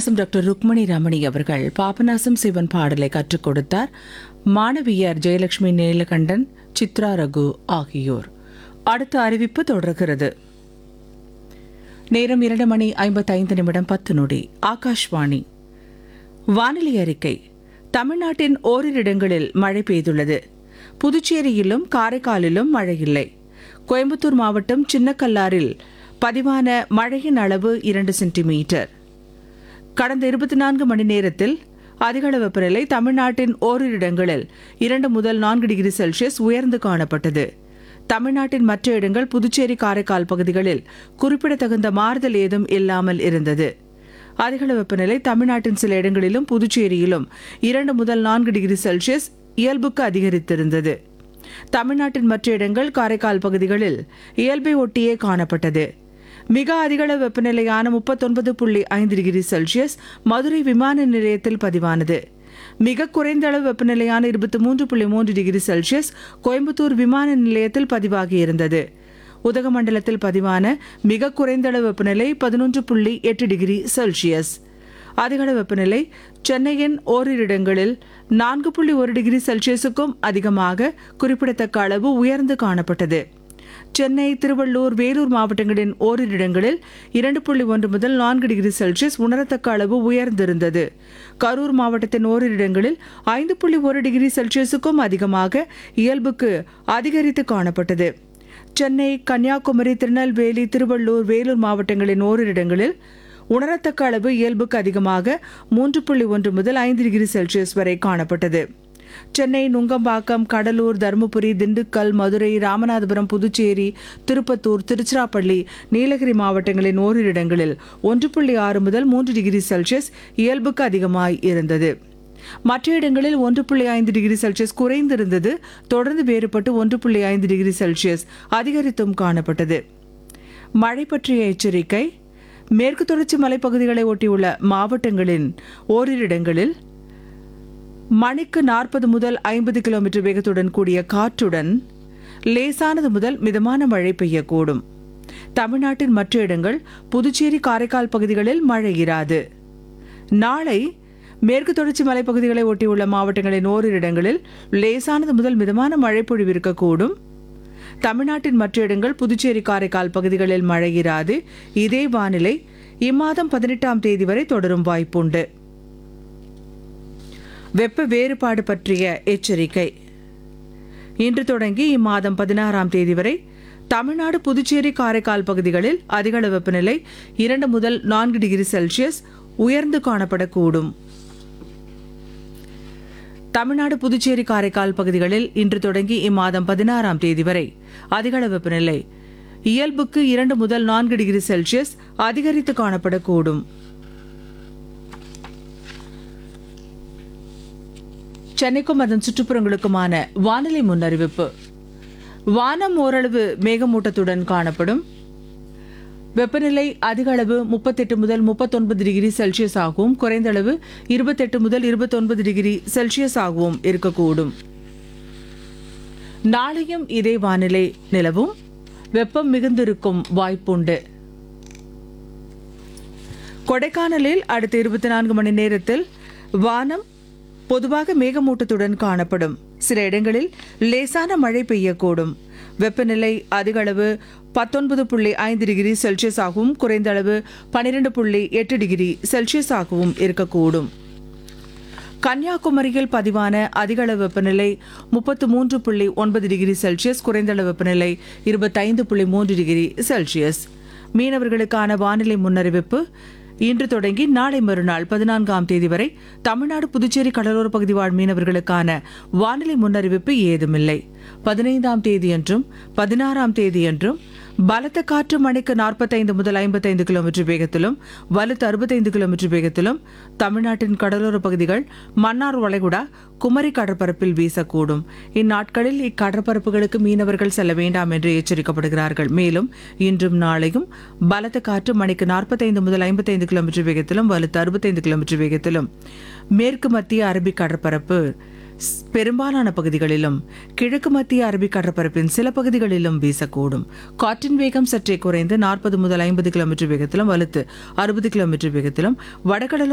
Papanasam doctor Rukmani Ramani அவர்கள் பாபநாசம் சிவன் பாடலை கற்றுக் கொடுத்தார் மாணவியர் ஜெயலட்சுமி நீலகண்டன் சித்ரா ரகு ஆகியோர் அடுத்த அறிவிப்பு தொடர்கிறது நேரம் இரண்டு மணி ஐம்பத்தைந்து நிமிடம் பத்து நொடி ஆகாஷ்வாணி வானிலை அறிக்கை தமிழ்நாட்டின் ஓரிரு இடங்களில் மழை பெய்துள்ளது புதுச்சேரியிலும் காரைக்காலிலும் மழை இல்லை கோயம்புத்தூர் மாவட்டம் சின்னக்கல்லாரில் பதிவான மழையின் அளவு இரண்டு சென்டிமீட்டர் கடந்த இருபத்தி நான்கு மணி நேரத்தில் அதிகளவு வெப்பநிலை தமிழ்நாட்டின் ஓரிரு இடங்களில் இரண்டு முதல் நான்கு டிகிரி செல்சியஸ் உயர்ந்து காணப்பட்டது தமிழ்நாட்டின் மற்ற இடங்கள் புதுச்சேரி காரைக்கால் பகுதிகளில் குறிப்பிடத்தகுந்த மாறுதல் ஏதும் இல்லாமல் இருந்தது அதிகளவு வெப்பநிலை தமிழ்நாட்டின் சில இடங்களிலும் புதுச்சேரியிலும் இரண்டு முதல் நான்கு டிகிரி செல்சியஸ் இயல்புக்கு அதிகரித்திருந்தது தமிழ்நாட்டின் மற்ற இடங்கள் காரைக்கால் பகுதிகளில் இயல்பை ஒட்டியே காணப்பட்டது மிக அதிகளவு வெப்பநிலையான முப்பத்தொன்பது புள்ளி ஐந்து டிகிரி செல்சியஸ் மதுரை விமான நிலையத்தில் பதிவானது மிக குறைந்த அளவு வெப்பநிலையான இருபத்தி மூன்று புள்ளி மூன்று டிகிரி செல்சியஸ் கோயம்புத்தூர் விமான நிலையத்தில் பதிவாகியிருந்தது உதகமண்டலத்தில் பதிவான மிக குறைந்த அளவு வெப்பநிலை பதினொன்று புள்ளி எட்டு டிகிரி செல்சியஸ் அதிகளவு வெப்பநிலை சென்னையின் ஓரிரு இடங்களில் நான்கு புள்ளி ஒரு டிகிரி செல்சியஸுக்கும் அதிகமாக குறிப்பிடத்தக்க அளவு உயர்ந்து காணப்பட்டது சென்னை திருவள்ளூர் வேலூர் மாவட்டங்களின் ஓரிரு இடங்களில் இரண்டு புள்ளி ஒன்று முதல் நான்கு டிகிரி செல்சியஸ் உணரத்தக்க அளவு உயர்ந்திருந்தது கரூர் மாவட்டத்தின் ஓரிரு இடங்களில் ஐந்து புள்ளி ஒரு டிகிரி செல்சியஸுக்கும் அதிகமாக இயல்புக்கு அதிகரித்து காணப்பட்டது சென்னை கன்னியாகுமரி திருநெல்வேலி திருவள்ளூர் வேலூர் மாவட்டங்களின் ஓரிரு இடங்களில் உணரத்தக்க அளவு இயல்புக்கு அதிகமாக மூன்று புள்ளி ஒன்று முதல் ஐந்து டிகிரி செல்சியஸ் வரை காணப்பட்டது சென்னை நுங்கம்பாக்கம் கடலூர் தருமபுரி திண்டுக்கல் மதுரை ராமநாதபுரம் புதுச்சேரி திருப்பத்தூர் திருச்சிராப்பள்ளி நீலகிரி மாவட்டங்களின் ஓரிரு இடங்களில் ஒன்று புள்ளி ஆறு முதல் மூன்று டிகிரி செல்சியஸ் இயல்புக்கு அதிகமாய் இருந்தது மற்ற இடங்களில் ஒன்று புள்ளி ஐந்து டிகிரி செல்சியஸ் குறைந்திருந்தது தொடர்ந்து வேறுபட்டு ஒன்று புள்ளி ஐந்து டிகிரி செல்சியஸ் அதிகரித்தும் காணப்பட்டது மழை பற்றிய எச்சரிக்கை மேற்கு தொடர்ச்சி மலைப்பகுதிகளை ஒட்டியுள்ள மாவட்டங்களின் ஓரிரு இடங்களில் மணிக்கு நாற்பது முதல் ஐம்பது கிலோமீட்டர் வேகத்துடன் கூடிய காற்றுடன் லேசானது முதல் மிதமான மழை பெய்யக்கூடும் தமிழ்நாட்டின் மற்ற இடங்கள் புதுச்சேரி காரைக்கால் பகுதிகளில் மழை இராது நாளை மேற்கு தொடர்ச்சி மலைப்பகுதிகளை ஒட்டியுள்ள மாவட்டங்களின் ஓரிரு இடங்களில் லேசானது முதல் மிதமான மழை பொழிவு இருக்கக்கூடும் தமிழ்நாட்டின் மற்ற இடங்கள் புதுச்சேரி காரைக்கால் பகுதிகளில் மழை இராது இதே வானிலை இம்மாதம் பதினெட்டாம் தேதி வரை தொடரும் வாய்ப்புண்டு வெப்ப வேறுபாடு பற்றிய எச்சரிக்கை இன்று தொடங்கி இம்மாதம் பதினாறாம் தேதி வரை தமிழ்நாடு புதுச்சேரி காரைக்கால் பகுதிகளில் அதிகளவு வெப்பநிலை இரண்டு முதல் நான்கு டிகிரி செல்சியஸ் உயர்ந்து காணப்படக்கூடும் தமிழ்நாடு புதுச்சேரி காரைக்கால் பகுதிகளில் இன்று தொடங்கி இம்மாதம் பதினாறாம் தேதி வரை அதிகளவு வெப்பநிலை இயல்புக்கு இரண்டு முதல் நான்கு டிகிரி செல்சியஸ் அதிகரித்து காணப்படக்கூடும் சென்னைக்கும் அதன் சுற்றுப்புறங்களுக்குமான வானிலை முன்னறிவிப்பு வானம் ஓரளவு மேகமூட்டத்துடன் காணப்படும் வெப்பநிலை அதிக அளவு முப்பத்தெட்டு முதல் முப்பத்தொன்பது டிகிரி செல்சியஸ் ஆகவும் குறைந்த அளவு இருபத்தெட்டு முதல் இருபத்தொன்பது டிகிரி செல்சியஸ் ஆகவும் இருக்கக்கூடும் நாளையும் இதே வானிலை நிலவும் வெப்பம் மிகுந்திருக்கும் வாய்ப்புண்டு கொடைக்கானலில் அடுத்த இருபத்தி நான்கு மணி நேரத்தில் வானம் பொதுவாக மேகமூட்டத்துடன் காணப்படும் சில இடங்களில் லேசான மழை பெய்யக்கூடும் வெப்பநிலை அதிக அளவு பத்தொன்பது புள்ளி ஐந்து டிகிரி செல்சியஸ் ஆகவும் குறைந்த அளவு பன்னிரெண்டு புள்ளி எட்டு டிகிரி செல்சியஸ் ஆகவும் இருக்கக்கூடும் கன்னியாகுமரியில் பதிவான அதிகளவு வெப்பநிலை முப்பத்து மூன்று புள்ளி ஒன்பது டிகிரி செல்சியஸ் குறைந்தளவு வெப்பநிலை இருபத்தைந்து புள்ளி மூன்று டிகிரி செல்சியஸ் மீனவர்களுக்கான வானிலை முன்னறிவிப்பு இன்று தொடங்கி நாளை மறுநாள் பதினான்காம் தேதி வரை தமிழ்நாடு புதுச்சேரி கடலோர பகுதி வாழ் மீனவர்களுக்கான வானிலை முன்னறிவிப்பு ஏதுமில்லை பதினைந்தாம் தேதியன்றும் பதினாறாம் தேதியன்றும் பலத்த காற்று மணிக்கு நாற்பத்தைந்து முதல் ஐம்பத்தைந்து கிலோமீட்டர் வேகத்திலும் வலுத்து அறுபத்தைந்து கிலோமீட்டர் வேகத்திலும் தமிழ்நாட்டின் கடலோர பகுதிகள் மன்னார் வளைகுடா குமரி கடற்பரப்பில் வீசக்கூடும் இந்நாட்களில் இக்கடற்பரப்புகளுக்கு மீனவர்கள் செல்ல வேண்டாம் என்று எச்சரிக்கப்படுகிறார்கள் மேலும் இன்றும் நாளையும் பலத்த காற்று மணிக்கு நாற்பத்தைந்து முதல் ஐம்பத்தைந்து கிலோமீட்டர் வேகத்திலும் வலுத்து அறுபத்தைந்து கிலோமீட்டர் வேகத்திலும் மேற்கு மத்திய அரபிக் கடற்பரப்பு ஸ்- பெரும்பாலான பகுதிகளிலும் கிழக்கு மத்திய அரபிக் கடற்பரப்பின் சில பகுதிகளிலும் வீசக்கூடும் காற்றின் வேகம் சற்றே குறைந்து நாற்பது முதல் ஐம்பது கிலோமீட்டர் வேகத்திலும் வலுத்து அறுபது கிலோமீட்டர் வேகத்திலும் வடகடலோர